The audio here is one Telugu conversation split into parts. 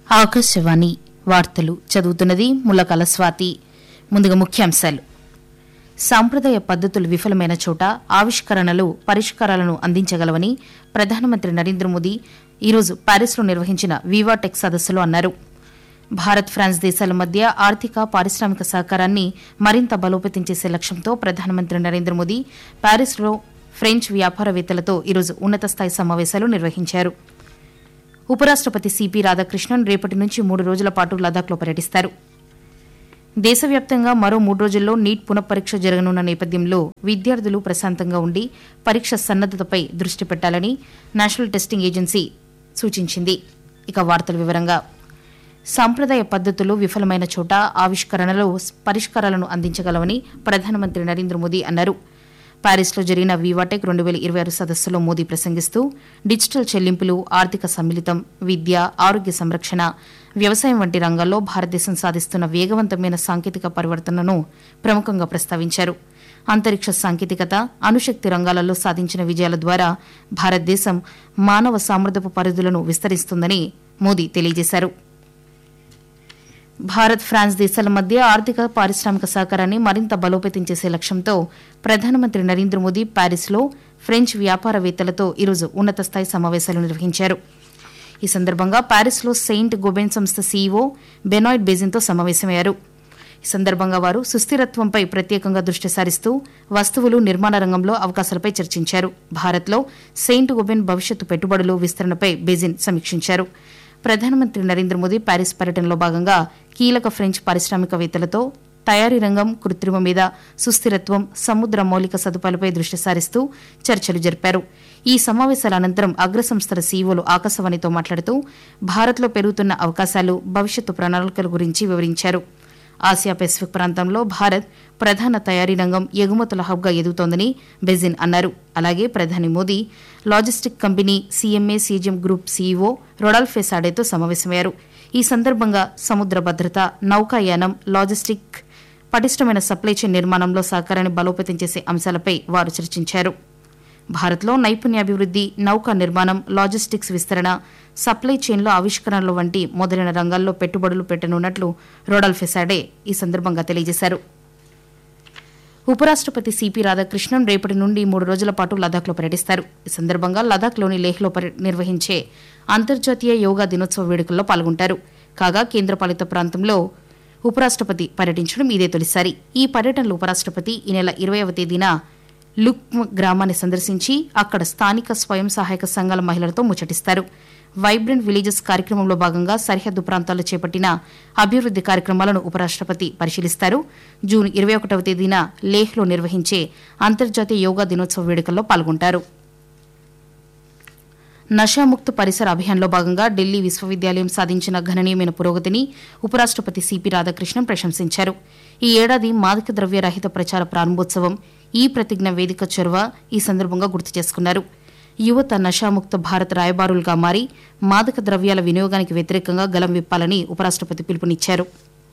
ఆకాశవాణి వార్తలు చదువుతున్నది ముల్లకల స్వాతి ముందుగా ముఖ్యాంశాలు సాంప్రదాయ పద్ధతులు విఫలమైన చోట ఆవిష్కరణలు పరిష్కారాలను అందించగలవని ప్రధానమంత్రి నరేంద్ర మోదీ ఈరోజు ప్యారిస్లో నిర్వహించిన వివాటెక్ సదస్సులో అన్నారు భారత్ ఫ్రాన్స్ దేశాల మధ్య ఆర్థిక పారిశ్రామిక సహకారాన్ని మరింత బలోపేతం చేసే లక్ష్యంతో ప్రధానమంత్రి నరేంద్ర మోదీ ప్యారిస్లో ఫ్రెంచ్ వ్యాపారవేత్తలతో ఈరోజు ఉన్నత స్థాయి సమావేశాలు నిర్వహించారు ఉపరాష్టపతి సిపి రాధాకృష్ణన్ రేపటి నుంచి మూడు రోజుల పాటు లదాఖ్లో పర్యటిస్తారు దేశవ్యాప్తంగా మరో మూడు రోజుల్లో నీట్ పునఃపరీక్ష జరగనున్న నేపథ్యంలో విద్యార్థులు ప్రశాంతంగా ఉండి పరీక్ష సన్నద్దతపై దృష్టి పెట్టాలని నేషనల్ టెస్టింగ్ ఏజెన్సీ సూచించింది ఇక వార్తల వివరంగా సాంప్రదాయ పద్ధతులు విఫలమైన చోట ఆవిష్కరణలో పరిష్కారాలను అందించగలవని ప్రధానమంత్రి నరేంద్ర మోదీ అన్నారు ప్యారిస్లో జరిగిన వివాటెక్ రెండు వేల ఇరవై ఆరు సదస్సులో మోదీ ప్రసంగిస్తూ డిజిటల్ చెల్లింపులు ఆర్థిక సమ్మిళితం విద్య ఆరోగ్య సంరక్షణ వ్యవసాయం వంటి రంగాల్లో భారతదేశం సాధిస్తున్న వేగవంతమైన సాంకేతిక పరివర్తనను ప్రముఖంగా ప్రస్తావించారు అంతరిక్ష సాంకేతికత అణుశక్తి రంగాలలో సాధించిన విజయాల ద్వారా భారతదేశం మానవ సామర్థ్యపు పరిధులను విస్తరిస్తుందని మోదీ తెలియజేశారు భారత్ ఫ్రాన్స్ దేశాల మధ్య ఆర్థిక పారిశ్రామిక సహకారాన్ని మరింత బలోపేతం చేసే లక్ష్యంతో ప్రధానమంత్రి నరేంద్ర మోదీ ప్యారిస్లో ఫ్రెంచ్ వ్యాపారవేత్తలతో ఈరోజు ఉన్నత స్థాయి సమావేశాలు నిర్వహించారు ఈ సందర్భంగా ప్యారిస్లో సెయింట్ గోబెన్ సంస్థ సీఈఓ బెనాయిడ్ బేజిన్తో సమావేశమయ్యారు ఈ సందర్భంగా వారు సుస్థిరత్వంపై ప్రత్యేకంగా దృష్టి సారిస్తూ వస్తువులు నిర్మాణ రంగంలో అవకాశాలపై చర్చించారు భారత్లో సెయింట్ గోబెన్ భవిష్యత్తు పెట్టుబడులు విస్తరణపై బేజిన్ సమీక్షించారు ప్రధానమంత్రి నరేంద్ర మోదీ ప్యారిస్ పర్యటనలో భాగంగా కీలక ఫ్రెంచ్ పారిశ్రామికవేత్తలతో తయారీ రంగం కృత్రిమ మీద సుస్థిరత్వం సముద్ర మౌలిక సదుపాయాలపై దృష్టి సారిస్తూ చర్చలు జరిపారు ఈ సమావేశాల అనంతరం అగ్రసంస్థల సీఈఓలు ఆకాశవాణితో మాట్లాడుతూ భారత్లో పెరుగుతున్న అవకాశాలు భవిష్యత్తు ప్రణాళికల గురించి వివరించారు ఆసియా పెసిఫిక్ ప్రాంతంలో భారత్ ప్రధాన తయారీ రంగం ఎగుమతుల హబ్గా ఎదుగుతోందని బెజిన్ అన్నారు అలాగే ప్రధాని Modi logistic company CMA CGM group CEO Rodolphe సాడేతో సమావేశమయ్యారు ఈ సందర్భంగా సముద్ర భద్రత నౌకాయానం లాజిస్టిక్ పటిష్టమైన సప్లై చైన్ నిర్మాణంలో సహకారాన్ని బలోపేతం చేసే అంశాలపై వారు చర్చించారు భారత్లో నైపుణ్యాభివృద్ది నౌకా నిర్మాణం లాజిస్టిక్స్ విస్తరణ సప్లై చైన్లో ఆవిష్కరణలు వంటి మొదలైన రంగాల్లో పెట్టుబడులు పెట్టనున్నట్లు రోడల్ ఫెసాడే ఈ సందర్భంగా తెలియజేశారు ఉపరాష్టపతి సిపి రాధాకృష్ణన్ రేపటి నుండి మూడు రోజుల పాటు లదాఖ్లో పర్యటిస్తారు ఈ సందర్భంగా లదాఖ్లోని లేహ్లో పర్య- నిర్వహించే అంతర్జాతీయ యోగా దినోత్సవ వేడుకల్లో పాల్గొంటారు కాగా కేంద్రపాలిత ప్రాంతంలో ఉపరాష్టపతి పర్యటించడం ఇదే తొలిసారి ఈ పర్యటనలో ఉపరాష్టపతి ఈ నెల ఇరవైవ తేదీన లుక్మ్ గ్రామాన్ని సందర్శించి అక్కడ స్థానిక స్వయం సహాయక సంఘాల మహిళలతో ముచ్చటిస్తారు వైబ్రెంట్ విలేజెస్ కార్యక్రమంలో భాగంగా సరిహద్దు ప్రాంతాల్లో చేపట్టిన అభివృద్ది కార్యక్రమాలను ఉపరాష్టపతి పరిశీలిస్తారు జూన్ ఇరవై ఒకటవ తేదీన లేహ్లో నిర్వహించే అంతర్జాతీయ యోగా దినోత్సవ వేడుకల్లో పాల్గొంటారు నషాముక్త పరిసర అభియాన్లో భాగంగా ఢిల్లీ విశ్వవిద్యాలయం సాధించిన గణనీయమైన పురోగతిని ఉపరాష్టపతి సిపి రాధాకృష్ణన్ ప్రశంసించారు ఈ ఏడాది మాదక ద్రవ్య రహిత ప్రచార ప్రారంభోత్సవం ఈ ప్రతిజ్ఞ వేదిక చొరవ ఈ సందర్భంగా గుర్తు చేసుకున్నారు యువత నషాముక్త భారత్ రాయబారులుగా మారి మాదక ద్రవ్యాల వినియోగానికి వ్యతిరేకంగా గలం విప్పాలని ఉపరాష్టపతి పిలుపునిచ్చారు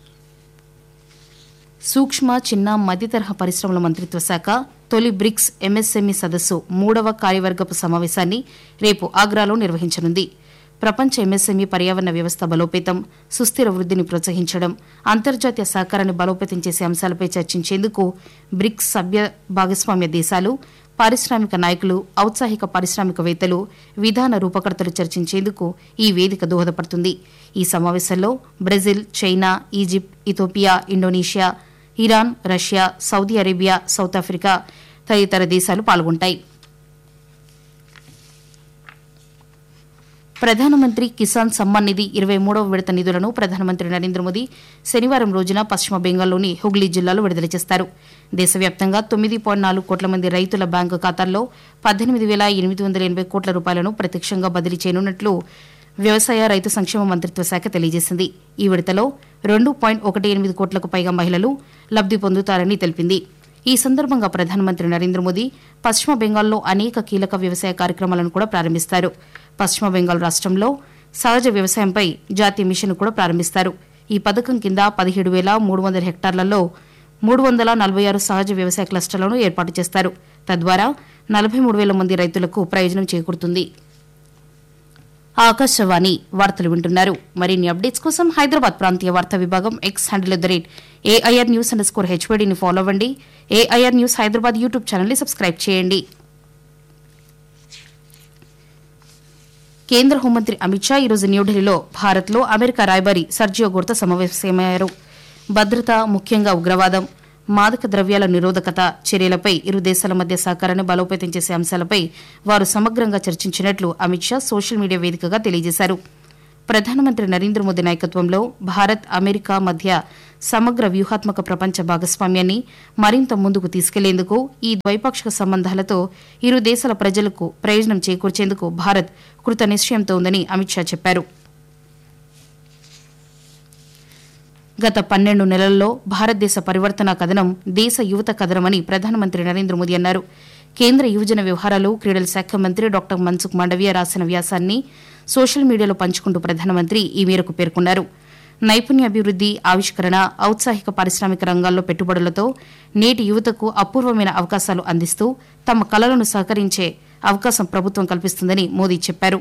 సూక్ష్మ చిన్న మధ్యతరహా పరిశ్రమల మంత్రిత్వ శాఖ తొలి బ్రిక్స్ ఎంఎస్ఎంఈ సదస్సు మూడవ కార్యవర్గపు సమావేశాన్ని రేపు ఆగ్రాలో నిర్వహించనుంది ప్రపంచ ఎంఎస్ఎంఈ పర్యావరణ వ్యవస్థ బలోపేతం సుస్థిర వృద్ధిని ప్రోత్సహించడం అంతర్జాతీయ సహకారాన్ని బలోపేతం చేసే అంశాలపై చర్చించేందుకు బ్రిక్స్ సభ్య భాగస్వామ్య దేశాలు పారిశ్రామిక నాయకులు ఔత్సాహిక పారిశ్రామికవేత్తలు విధాన రూపకర్తలు చర్చించేందుకు ఈ వేదిక దోహదపడుతుంది ఈ సమావేశంలో Brazil China Egypt Ethiopia Indonesia Iran Russia Saudi Arabia South Africa తదితర దేశాలు పాల్గొంటాయి ప్రధానమంత్రి కిసాన్ సమ్మాన్ నిధి ఇరవై మూడవ విడత నిధులను ప్రధానమంత్రి నరేంద్ర మోదీ శనివారం రోజున పశ్చిమ బెంగాల్లోని హుగ్లీ జిల్లాలో విడుదల చేస్తారు దేశవ్యాప్తంగా తొమ్మిది పాయింట్ నాలుగు కోట్ల మంది రైతుల బ్యాంకు ఖాతాల్లో పద్దెనిమిది వేల ఎనిమిది వందల ఎనభై కోట్ల రూపాయలను ప్రత్యక్షంగా బదిలీ చేయనున్నట్లు వ్యవసాయ రైతు సంక్షేమ మంత్రిత్వ శాఖ తెలియజేసింది ఈ విడతలో రెండు పాయింట్ ఒకటి ఎనిమిది కోట్లకు పైగా మహిళలు లబ్ది పొందుతారని తెలిపింది ఈ సందర్భంగా ప్రధానమంత్రి నరేంద్ర మోదీ పశ్చిమ బెంగాల్లో అనేక కీలక వ్యవసాయ కార్యక్రమాలను కూడా ప్రారంభిస్తారు పశ్చిమ బెంగాల్ రాష్ట్రంలో సహజ వ్యవసాయంపై జాతీయ మిషన్ కూడా ప్రారంభిస్తారు ఈ పథకం కింద పదిహేడు వేల మూడు వందల హెక్టార్లలో మూడు వందల నలభై ఆరు సహజ వ్యవసాయ క్లస్టర్లను ఏర్పాటు చేస్తారు తద్వారా నలభై మూడు వేల మంది రైతులకు ప్రయోజనం చేకూరుతుంది ఆకాశవాణి వార్తలు వింటున్నారు మరిన్ని అప్డేట్స్ కోసం హైదరాబాద్ ప్రాంతీయ వార్తా విభాగం X handle at the rate AIR news under score హెచ్వీడీని ఫాలో అవ్వండి ఏఐఆర్ న్యూస్ హైదరాబాద్ యూట్యూబ్ ఛానల్ని సబ్స్క్రైబ్ చేయండి కేంద్ర హోంమంత్రి అమిత్ షా ఈరోజు న్యూఢిల్లీలో భారత్లో అమెరికా రాయబారి సర్జియో గుర్త సమావేశమయ్యారు భద్రత ముఖ్యంగా ఉగ్రవాదం మాదక ద్రవ్యాల నిరోధకత చర్యలపై ఇరు దేశాల మధ్య సహకారాన్ని బలోపేతం చేసే అంశాలపై వారు సమగ్రంగా చర్చించినట్లు అమిత్ షా సోషల్ మీడియా వేదికగా తెలియజేశారు ప్రధానమంత్రి నరేంద్ర మోదీ నాయకత్వంలో భారత్ అమెరికా మధ్య సమగ్ర వ్యూహాత్మక ప్రపంచ భాగస్వామ్యాన్ని మరింత ముందుకు తీసుకెళ్లేందుకు ఈ ద్వైపాక్షిక సంబంధాలతో ఇరు దేశాల ప్రజలకు ప్రయోజనం చేకూర్చేందుకు భారత్ కృత నిశ్చయంతో ఉందని అమిత్ షా చెప్పారు గత పన్నెండు నెలల్లో భారతదేశ పరివర్తన కథనం దేశ యువత కథనమని ప్రధానమంత్రి నరేంద్ర మోదీ అన్నారు కేంద్ర యువజన వ్యవహారాలు క్రీడల శాఖ మంత్రి డాక్టర్ మన్సుఖ్ మాండవీయ రాసిన వ్యాసాన్ని సోషల్ మీడియాలో పంచుకుంటూ ప్రధానమంత్రి ఈ మేరకు పేర్కొన్నారు నైపుణ్యాభివృద్ది ఆవిష్కరణ ఔత్సాహిక పారిశ్రామిక రంగాల్లో పెట్టుబడులతో నేటి యువతకు అపూర్వమైన అవకాశాలు అందిస్తూ తమ కలలను సహకరించే అవకాశం ప్రభుత్వం కల్పిస్తుందని మోదీ చెప్పారు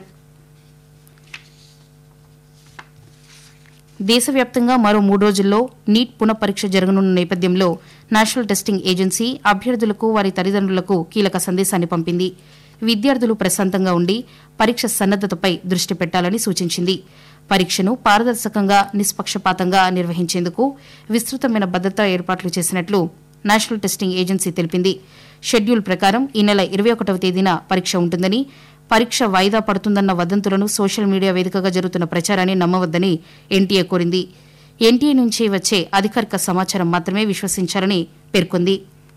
దేశవ్యాప్తంగా మరో మూడు రోజుల్లో నీట్ పునఃపరీక్ష జరగనున్న నేపథ్యంలో నేషనల్ టెస్టింగ్ ఏజెన్సీ అభ్యర్థులకు వారి తల్లిదండ్రులకు కీలక సందేశాన్ని పంపింది విద్యార్థులు ప్రశాంతంగా ఉండి పరీక్ష సన్నద్దతపై దృష్టి పెట్టాలని సూచించింది పరీక్షను పారదర్శకంగా నిష్పక్షపాతంగా నిర్వహించేందుకు విస్తృతమైన భద్రతా ఏర్పాట్లు చేసినట్లు నేషనల్ టెస్టింగ్ ఏజెన్సీ తెలిపింది షెడ్యూల్ ప్రకారం ఈ నెల ఇరవై ఒకటవ తేదీన పరీక్ష ఉంటుందని పరీక్ష వాయిదా పడుతుందన్న వదంతులను సోషల్ మీడియా వేదికగా జరుగుతున్న ప్రచారాన్ని నమ్మవద్దని ఎన్టీఏ కోరింది ఎన్టీఏ నుంచి వచ్చే అధికారిక సమాచారం మాత్రమే విశ్వసించాలని పేర్కొంది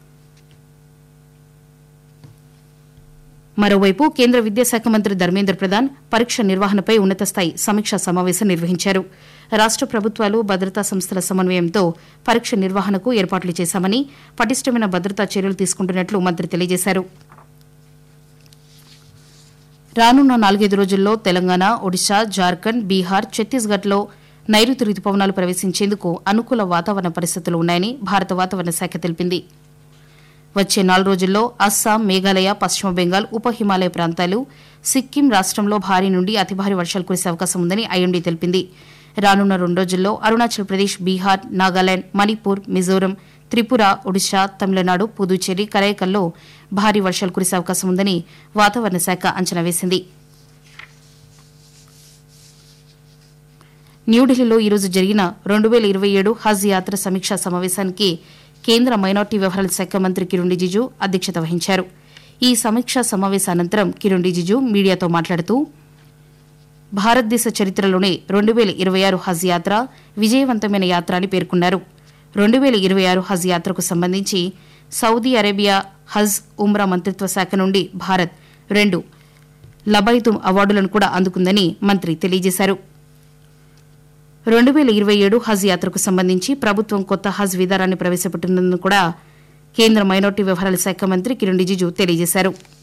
మరోవైపు కేంద్ర విద్యాశాఖ మంత్రి ధర్మేంద్ర ప్రధాన్ పరీక్ష నిర్వహణపై ఉన్నత స్థాయి సమీక్షా సమావేశం నిర్వహించారు రాష్ట ప్రభుత్వాలు భద్రతా సంస్థల సమన్వయంతో పరీక్ష నిర్వహణకు ఏర్పాట్లు చేశామని పటిష్టమైన భద్రతా చర్యలు తీసుకుంటున్నట్లు మంత్రి తెలియజేశారు రానున్న నాలుగైదు రోజుల్లో తెలంగాణ ఒడిశా జార్ఖండ్ బీహార్ ఛత్తీస్గఢ్లో నైరుతి రుతుపవనాలు ప్రవేశించేందుకు అనుకూల వాతావరణ పరిస్థితులు ఉన్నాయని భారత వాతావరణ శాఖ తెలిపింది వచ్చే నాలుగు రోజుల్లో అస్సాం మేఘాలయ పశ్చిమ బెంగాల్ ఉప హిమాలయ ప్రాంతాలు సిక్కిం రాష్టంలో భారీ నుండి అతి భారీ వర్షాలు కురిసే అవకాశం ఉందని ఐఎండీ తెలిపింది రానున్న రెండు రోజుల్లో అరుణాచల్ ప్రదేశ్ బీహార్ నాగాలాండ్ మణిపూర్ మిజోరం త్రిపుర ఒడిశా తమిళనాడు పుదుచ్చేరి కరైకల్లో భారీ వర్షాలు కురిసే అవకాశం ఉందని వాతావరణ శాఖ అంచనా వేసింది న్యూఢిల్లీలో ఈరోజు జరిగిన రెండు వేల ఇరవై ఏడు హజ్ యాత్ర సమీక్షా సమావేశానికి కేంద్ర మైనార్టీ వ్యవహారాల శాఖ మంత్రి కిరణ్ రిజిజు అధ్యక్షత వహించారు ఈ సమీక్షా సమావేశ అనంతరం కిరణ్ రిజిజు మీడియాతో మాట్లాడుతూ భారతదేశ చరిత్రలోనే రెండు వేల ఇరవై ఆరు హజ్ యాత్ర విజయవంతమైన యాత్ర అని పేర్కొన్నారు రెండు వేల ఇరవై ఆరు హజ్ యాత్రకు సంబంధించి సౌదీ అరేబియా హజ్ ఉమ్రా మంత్రిత్వ శాఖ నుండి భారత్ రెండు లబైతుమ్ అవార్డులను కూడా అందుకుందని మంత్రి తెలియజేశారు రెండు వేల ఇరవై ఏడు హజ్ యాత్రకు సంబంధించి ప్రభుత్వం కొత్త హజ్ విధానాన్ని ప్రవేశపెట్టినందుకు కూడా కేంద్ర మైనార్టీ వ్యవహారాల శాఖ మంత్రి కిరణ్ రిజిజు తెలియజేశారు